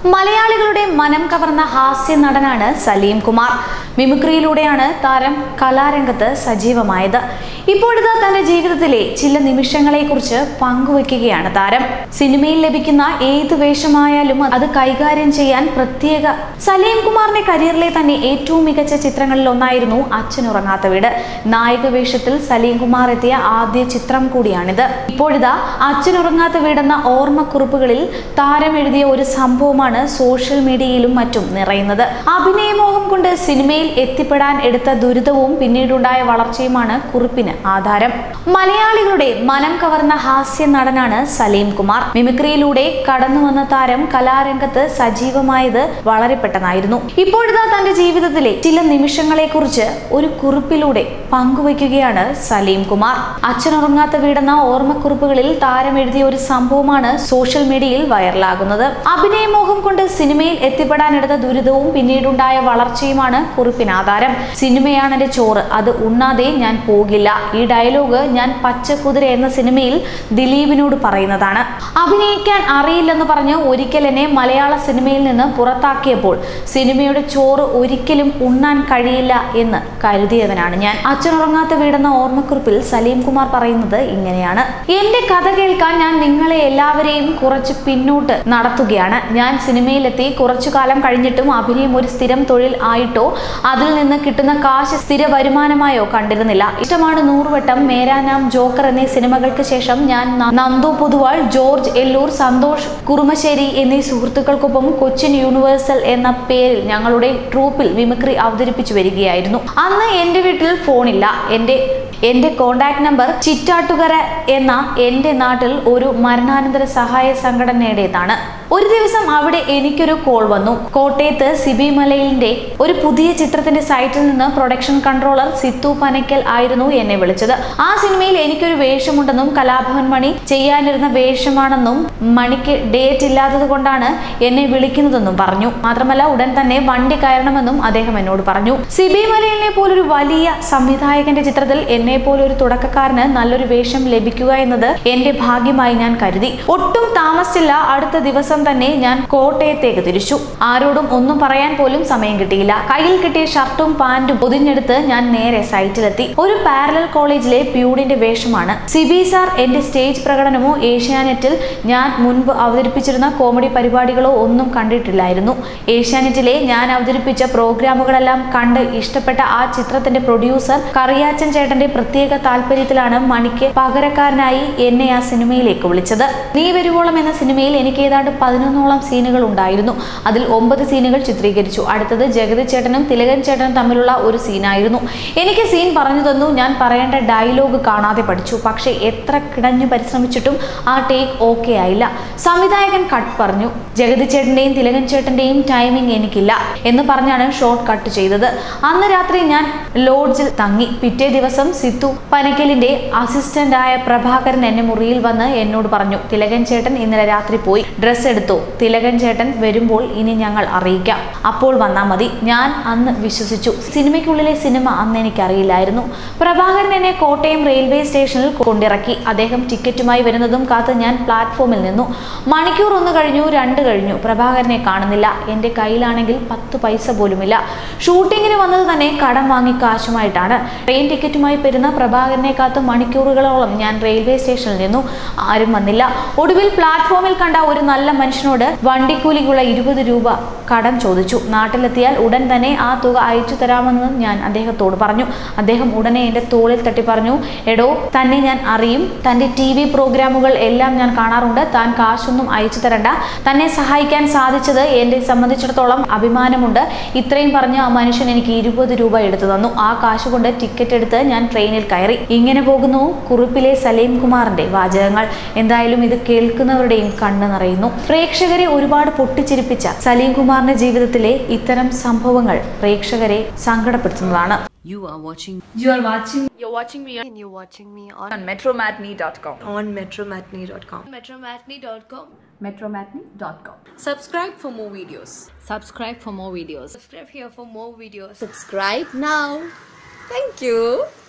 മലയാളികളുടെ മനം കവർന്ന ഹാസ്യ നടനാണ് സലീം കുമാർ മിമിക്രിയിലൂടെയാണ് താരം കലാരംഗത്ത് സജീവമായത് ഇപ്പോഴിതാ തന്റെ ജീവിതത്തിലെ ചില നിമിഷങ്ങളെക്കുറിച്ച് പങ്കുവയ്ക്കുകയാണ് താരം സിനിമയിൽ ലഭിക്കുന്ന ഏത് വേഷമായാലും അത് കൈകാര്യം ചെയ്യാൻ പ്രത്യേക സലീം കുമാറിന്റെ കരിയറിലെ തന്നെ ഏറ്റവും മികച്ച ചിത്രങ്ങളിൽ ഒന്നായിരുന്നു അച്ഛനുറങ്ങാത്ത വീട് നായക വേഷത്തിൽ സലീം കുമാർ എത്തിയ ആദ്യ ചിത്രം കൂടിയാണിത് ഇപ്പോഴിതാ അച്ഛനുറങ്ങാത്ത വീടെന്ന ഓർമ്മക്കുറിപ്പുകളിൽ താരം എഴുതിയ ഒരു സംഭവമാണ് സോഷ്യൽ മീഡിയയിലും മറ്റും നിറയുന്നത് അഭിനയമോഹം കൊണ്ട് സിനിമയിൽ എത്തിപ്പെടാൻ എടുത്ത ദുരിതവും പിന്നീടുണ്ടായ വളർച്ചയുമാണ് കുറിപ്പിന് ആധാരം മലയാളികളുടെ മനം കവർന്ന ഹാസ്യ നടനാണ് സലീം കുമാർ മിമിക്രിയിലൂടെ കടന്നു വന്ന താരം കലാരംഗത്ത് സജീവമായത് വളരെ പെട്ടെന്നായിരുന്നു ഇപ്പോഴിതാ തന്റെ ജീവിതത്തിലെ ചില നിമിഷങ്ങളെ കുറിച്ച് ഒരു കുറിപ്പിലൂടെ പങ്കുവയ്ക്കുകയാണ് സലീം കുമാർ അച്ഛനുറങ്ങാത്ത വീടെന്ന ഓർമ്മക്കുറിപ്പുകളിൽ താരം എഴുതിയ ഒരു സംഭവമാണ് സോഷ്യൽ മീഡിയയിൽ വൈറലാകുന്നത് അഭിനയമോഹം കൊണ്ട് സിനിമയിൽ എത്തിപ്പെടാനെടുത്ത ദുരിതവും പിന്നീടുണ്ടായ വളർച്ചയുമാണ് കുറിപ്പിന് ആധാരം സിനിമയാണ് എന്റെ ചോറ് അത് ഉണ്ണാതെ ഞാൻ പോകില്ല ഈ ഡയലോഗ് ഞാൻ പച്ചക്കുതിര എന്ന സിനിമയിൽ ദിലീപിനോട് പറയുന്നതാണ് അഭിനയിക്കാൻ അറിയില്ലെന്ന് പറഞ്ഞ് ഒരിക്കൽ എന്നെ മലയാള സിനിമയിൽ നിന്ന് പുറത്താക്കിയപ്പോൾ സിനിമയുടെ ചോറ് ഒരിക്കലും ഉണ്ണാൻ കഴിയില്ല എന്ന് കരുതിയവനാണ് ഞാൻ അച്ഛനുറങ്ങാത്ത വീടെന്ന ഓർമ്മക്കുറിപ്പിൽ സലീം കുമാർ പറയുന്നത് ഇങ്ങനെയാണ് എന്റെ കഥ കേൾക്കാൻ ഞാൻ നിങ്ങളെ എല്ലാവരെയും കുറച്ച് പിന്നോട്ട് നടത്തുകയാണ് ഞാൻ സിനിമയിലെത്തി കുറച്ചു കാലം കഴിഞ്ഞിട്ടും അഭിനയം ഒരു സ്ഥിരം തൊഴിൽ ആയിട്ടോ അതിൽ നിന്ന് കിട്ടുന്ന കാശ് സ്ഥിര വരുമാനമായോ കണ്ടിരുന്നില്ല ഇഷ്ടമാണ് നൂറുവട്ടം മേരാ നാം ജോക്കർ എന്നീ സിനിമകൾക്ക് ശേഷം ഞാൻ ന- നന്ദു പൊതുവാൾ ജോർജ് എല്ലൂർ സന്തോഷ് കുറുമശ്ശേരി എന്നീ സുഹൃത്തുക്കൾക്കൊപ്പം കൊച്ചിൻ യൂണിവേഴ്സൽ എന്ന പേരിൽ ഞങ്ങളുടെ ട്രൂപ്പിൽ മിമിക്രി അവതരിപ്പിച്ചു വരികയായിരുന്നു അന്ന് എൻ്റെ വീട്ടിൽ ഫോണില്ല എൻ്റെ എൻ്റെ കോണ്ടാക്ട് നമ്പർ ചിറ്റാട്ടുകര എന്ന എൻ്റെ നാട്ടിൽ ഒരു മരണാനന്തര സഹായ സംഘടനയുടേതാണ് ഒരു ദിവസം അവിടെ എനിക്കൊരു കോൾ വന്നു കോട്ടയത്ത് സിബി മലയിലിന്റെ ഒരു പുതിയ ചിത്രത്തിന്റെ സൈറ്റിൽ നിന്ന് പ്രൊഡക്ഷൻ കൺട്രോളർ സിത്തു പനക്കൽ ആയിരുന്നു എന്നെ വിളിച്ചത് ആ സിനിമയിൽ എനിക്കൊരു വേഷമുണ്ടെന്നും കലാഭവൻ മണി ചെയ്യാനിരുന്ന വേഷമാണെന്നും മണിക്ക് ഡേറ്റ് ഇല്ലാത്തത് കൊണ്ടാണ് എന്നെ വിളിക്കുന്നതെന്നും പറഞ്ഞു മാത്രമല്ല ഉടൻ തന്നെ വണ്ടി കയറണമെന്നും അദ്ദേഹം എന്നോട് പറഞ്ഞു സിബി മലയിലിനെ പോലൊരു വലിയ സംവിധായകന്റെ ചിത്രത്തിൽ എന്നെ പോലെ ഒരു തുടക്കക്കാരന് നല്ലൊരു വേഷം ലഭിക്കുക എന്നത് എന്റെ ഭാഗ്യമായി ഞാൻ കരുതി ഒട്ടും താമസിച്ചില്ല അടുത്ത ദിവസം തന്നെ ഞാൻ കോട്ടയത്തേക്ക് തിരിച്ചു ആരോടും ഒന്നും പറയാൻ പോലും സമയം കിട്ടിയില്ല കയ്യിൽ കിട്ടിയ ഷർട്ടും പാന്റും പൊതിഞ്ഞെടുത്ത് ഞാൻ നേരെ സൈറ്റിലെത്തി ഒരു പാരലൽ കോളേജിലെ പ്യൂണിന്റെ വേഷമാണ് സിബി സാർ എന്റെ സ്റ്റേജ് പ്രകടനമോ ഏഷ്യാനെറ്റിൽ ഞാൻ മുൻപ് അവതരിപ്പിച്ചിരുന്ന കോമഡി പരിപാടികളോ ഒന്നും കണ്ടിട്ടില്ലായിരുന്നു ഏഷ്യാനെറ്റിലെ ഞാൻ അവതരിപ്പിച്ച പ്രോഗ്രാമുകളെല്ലാം കണ്ട് ഇഷ്ടപ്പെട്ട ആ ചിത്രത്തിന്റെ പ്രൊഡ്യൂസർ കറിയാച്ചൻ ചേട്ടന്റെ പ്രത്യേക താല്പര്യത്തിലാണ് മണിക്ക് പകരക്കാരനായി എന്നെ ആ സിനിമയിലേക്ക് വിളിച്ചത് നീ വരുവോളം എന്ന സിനിമയിൽ എനിക്ക് ഏതാണ്ട് പതിനൊന്നോളം സീനുകൾ ഉണ്ടായിരുന്നു അതിൽ ഒമ്പത് സീനുകൾ ചിത്രീകരിച്ചു അടുത്തത് ജഗതി ചേട്ടനും തിലകൻ ചേട്ടനും തമ്മിലുള്ള ഒരു സീനായിരുന്നു എനിക്ക് സീൻ പറഞ്ഞു തന്നു ഞാൻ പറയേണ്ട ഡയലോഗ് കാണാതെ പഠിച്ചു പക്ഷേ എത്ര കിടഞ്ഞു പരിശ്രമിച്ചിട്ടും ആ ടേക്ക് ഓക്കെ ആയില്ല സംവിധായകൻ കട്ട് പറഞ്ഞു ജഗതി ചേട്ടന്റെയും തിലകൻ ചേട്ടന്റെയും ടൈമിംഗ് എനിക്കില്ല എന്ന് പറഞ്ഞാണ് ഷോർട്ട് കട്ട് ചെയ്തത് അന്ന് രാത്രി ഞാൻ ലോഡ്ജിൽ തങ്ങി പിറ്റേ ദിവസം സിത്തു പനക്കലിന്റെ അസിസ്റ്റന്റ് ആയ പ്രഭാകരൻ എന്നെ മുറിയിൽ വന്ന് എന്നോട് പറഞ്ഞു തിലകൻ ചേട്ടൻ ഇന്നലെ രാത്രി പോയി ഡ്രസ്സ് എടുത്തു തിലകൻ ചേട്ടൻ വരുമ്പോൾ ഇനി ഞങ്ങൾ അറിയിക്കാം അപ്പോൾ വന്നാൽ മതി ഞാൻ അന്ന് വിശ്വസിച്ചു സിനിമയ്ക്കുള്ളിലെ സിനിമ അന്ന് എനിക്കറിയില്ലായിരുന്നു പ്രഭാകരൻ എന്നെ കോട്ടയം റെയിൽവേ സ്റ്റേഷനിൽ കൊണ്ടിറക്കി അദ്ദേഹം ടിക്കറ്റുമായി വരുന്നതും കാത്ത് ഞാൻ പ്ലാറ്റ്ഫോമിൽ നിന്നു മണിക്കൂർ ഒന്ന് കഴിഞ്ഞു രണ്ട് കഴിഞ്ഞു പ്രഭാകരനെ കാണുന്നില്ല എൻ്റെ കയ്യിലാണെങ്കിൽ പത്ത് പൈസ പോലുമില്ല ഷൂട്ടിങ്ങിന് വന്നത് തന്നെ കടം വാങ്ങി കാശുമായിട്ടാണ് ട്രെയിൻ ടിക്കറ്റുമായി വരുന്ന പ്രഭാകരനെ കാത്ത് മണിക്കൂറുകളോളം ഞാൻ റെയിൽവേ സ്റ്റേഷനിൽ നിന്നു ആരും വന്നില്ല ഒടുവിൽ പ്ലാറ്റ്ഫോമിൽ കണ്ട ഒരു നല്ല മനുഷ്യനോട് വണ്ടിക്കൂലിക്കുള്ള ഇരുപത് രൂപ കടം ചോദിച്ചു നാട്ടിലെത്തിയാൽ ഉടൻ തന്നെ ആ തുക അയച്ചു തരാമെന്ന് ഞാൻ അദ്ദേഹത്തോട് പറഞ്ഞു അദ്ദേഹം ഉടനെ എൻ്റെ തോളിൽ തട്ടി പറഞ്ഞു എടോ തന്നെ ഞാൻ അറിയും തൻ്റെ ടി വി പ്രോഗ്രാമുകൾ എല്ലാം ഞാൻ കാണാറുണ്ട് താൻ കാശൊന്നും അയച്ചു തരണ്ട തന്നെ സഹായിക്കാൻ സാധിച്ചത് എന്നെ സംബന്ധിച്ചിടത്തോളം അഭിമാനമുണ്ട് ഇത്രയും പറഞ്ഞ് ആ മനുഷ്യൻ എനിക്ക് ഇരുപത് രൂപ എടുത്തു തന്നു ആ കാശ് കൊണ്ട് ടിക്കറ്റ് എടുത്ത് ഞാൻ ട്രെയിനിൽ കയറി ഇങ്ങനെ പോകുന്നു കുറിപ്പിലെ സലീം കുമാറിന്റെ വാചകങ്ങൾ എന്തായാലും ഇത് കേൾക്കുന്നവരുടെയും കണ്ണ് നിറയുന്നു പ്രേക്ഷകരെ ഒരുപാട് പൊട്ടിച്ചിരിപ്പിച്ച സലീം കുമാറിന്റെ ജീവിതത്തിലെ ഇത്തരം സംഭവങ്ങൾ പ്രേക്ഷകരെ സങ്കടപ്പെടുത്തുന്നതാണ് You are watching You are watching You're watching me and you're watching me on, on metromatney.com. on metromatney.com. Metromatney.com. metromatney.com. Subscribe for more videos. Subscribe for more videos. Subscribe here for more videos. Subscribe now. Thank you.